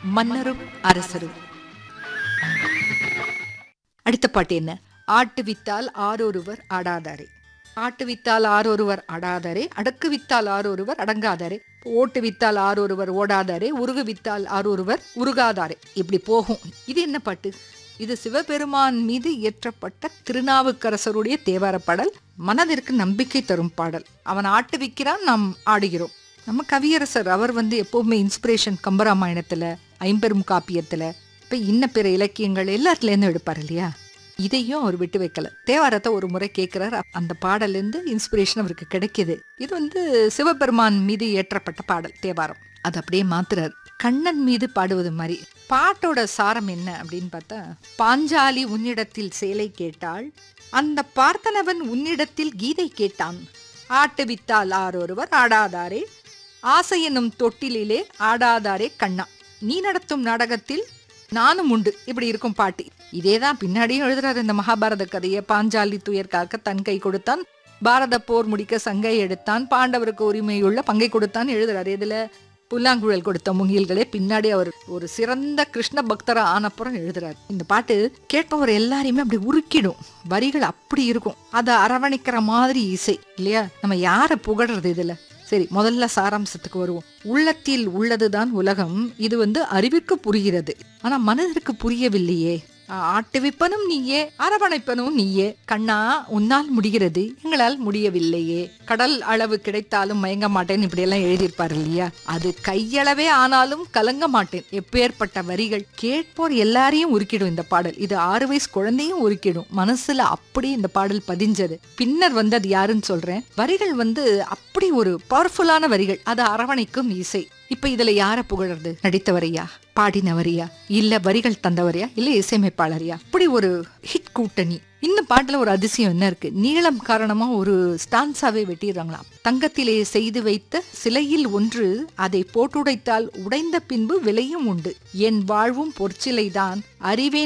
மன்னரும் அரசரும் அடுத்த பாட்டு என்ன ஆட்டு வித்தால் ஆரொருவர் ஆடாதாரே ஆட்டு வித்தால் ஆரொருவர் ஆடாதாரே அடக்கு வித்தால் ஆரொருவர் அடங்காதாரே ஓட்டு வித்தால் ஆரொருவர் ஓடாதாரே உருகு வித்தால் ஆரொருவர் உருகாதாரே இப்படி போகும் இது என்ன பாட்டு இது சிவபெருமான் மீது இயற்றப்பட்ட திருநாவுக்கரசருடைய தேவார பாடல் மனதிற்கு நம்பிக்கை தரும் பாடல் அவன் ஆட்டு விற்கிறான் நாம் ஆடுகிறோம் நம்ம கவியரசர் அவர் வந்து எப்பவுமே இன்ஸ்பிரேஷன் கம்பராமாயணத்துல ஐம்பெரும் காப்பியத்துல இப்ப இன்ன பிற இலக்கியங்கள் எல்லாத்துலேருந்து எடுப்பார் இல்லையா இதையும் அவர் விட்டு வைக்கல தேவாரத்தை ஒரு முறை கேட்கிறார் அந்த பாடல்ல இருந்து இன்ஸ்பிரேஷன் அவருக்கு கிடைக்குது இது வந்து சிவபெருமான் மீது ஏற்றப்பட்ட பாடல் தேவாரம் அது அப்படியே மாத்துறாரு கண்ணன் மீது பாடுவது மாதிரி பாட்டோட சாரம் என்ன அப்படின்னு பார்த்தா பாஞ்சாலி உன்னிடத்தில் சேலை கேட்டாள் அந்த பார்த்தனவன் உன்னிடத்தில் கீதை கேட்டான் ஆட்டு வித்தால் ஆரொருவர் ஆடாதாரே ஆசை என்னும் தொட்டிலிலே ஆடாதாரே கண்ணா நீ நடத்தும் நாடகத்தில் நானும் உண்டு இப்படி இருக்கும் பாட்டு இதேதான் பின்னாடியும் எழுதுறாரு இந்த மகாபாரத கதையை பாஞ்சாலி துயர் காக்க தன் கை கொடுத்தான் பாரத போர் முடிக்க சங்கை எடுத்தான் பாண்டவருக்கு உரிமையுள்ள பங்கை கொடுத்தான் எழுதுறாரு இதுல புல்லாங்குழல் கொடுத்த முகில்களே பின்னாடி அவர் ஒரு சிறந்த கிருஷ்ண பக்தரா ஆனப்புறம் எழுதுறாரு இந்த பாட்டு கேட்பவர் எல்லாரையுமே அப்படி உருக்கிடும் வரிகள் அப்படி இருக்கும் அதை அரவணைக்கிற மாதிரி இசை இல்லையா நம்ம யாரை புகழ்றது இதுல சரி முதல்ல சாராம்சத்துக்கு வருவோம் உள்ளத்தில் உள்ளதுதான் உலகம் இது வந்து அறிவிற்கு புரிகிறது ஆனா மனதிற்கு புரியவில்லையே ஆட்டுவிப்பனும் நீயே அரவணைப்பனும் நீயே கண்ணா உன்னால் முடிகிறது எங்களால் முடியவில்லையே கடல் அளவு கிடைத்தாலும் மயங்க மாட்டேன் இப்படி எல்லாம் எழுதியிருப்பாரு இல்லையா அது கையளவே ஆனாலும் கலங்க மாட்டேன் எப்பேற்பட்ட வரிகள் கேட்போர் எல்லாரையும் உருக்கிடும் இந்த பாடல் இது ஆறு வயசு குழந்தையும் உருக்கிடும் மனசுல அப்படி இந்த பாடல் பதிஞ்சது பின்னர் வந்து அது யாருன்னு சொல்றேன் வரிகள் வந்து அப்படி ஒரு பவர்ஃபுல்லான வரிகள் அது அரவணைக்கும் இசை இப்ப இதுல யார புகழறது நடித்தவரையா பாடினவரையா இல்ல வரிகள் தந்தவரையா இல்ல இசையமைப்பாளரையா அப்படி ஒரு ஹிட் கூட்டணி இந்த பாட்டுல ஒரு அதிசயம் என்ன இருக்கு நீளம் காரணமா ஒரு ஸ்டான்ஸாவே வெட்டிடுறாங்களாம் தங்கத்திலே செய்து வைத்த சிலையில் ஒன்று அதை போட்டுடைத்தால் உடைந்த பின்பு விலையும் உண்டு என் வாழ்வும் பொற்சிலைதான் அறிவே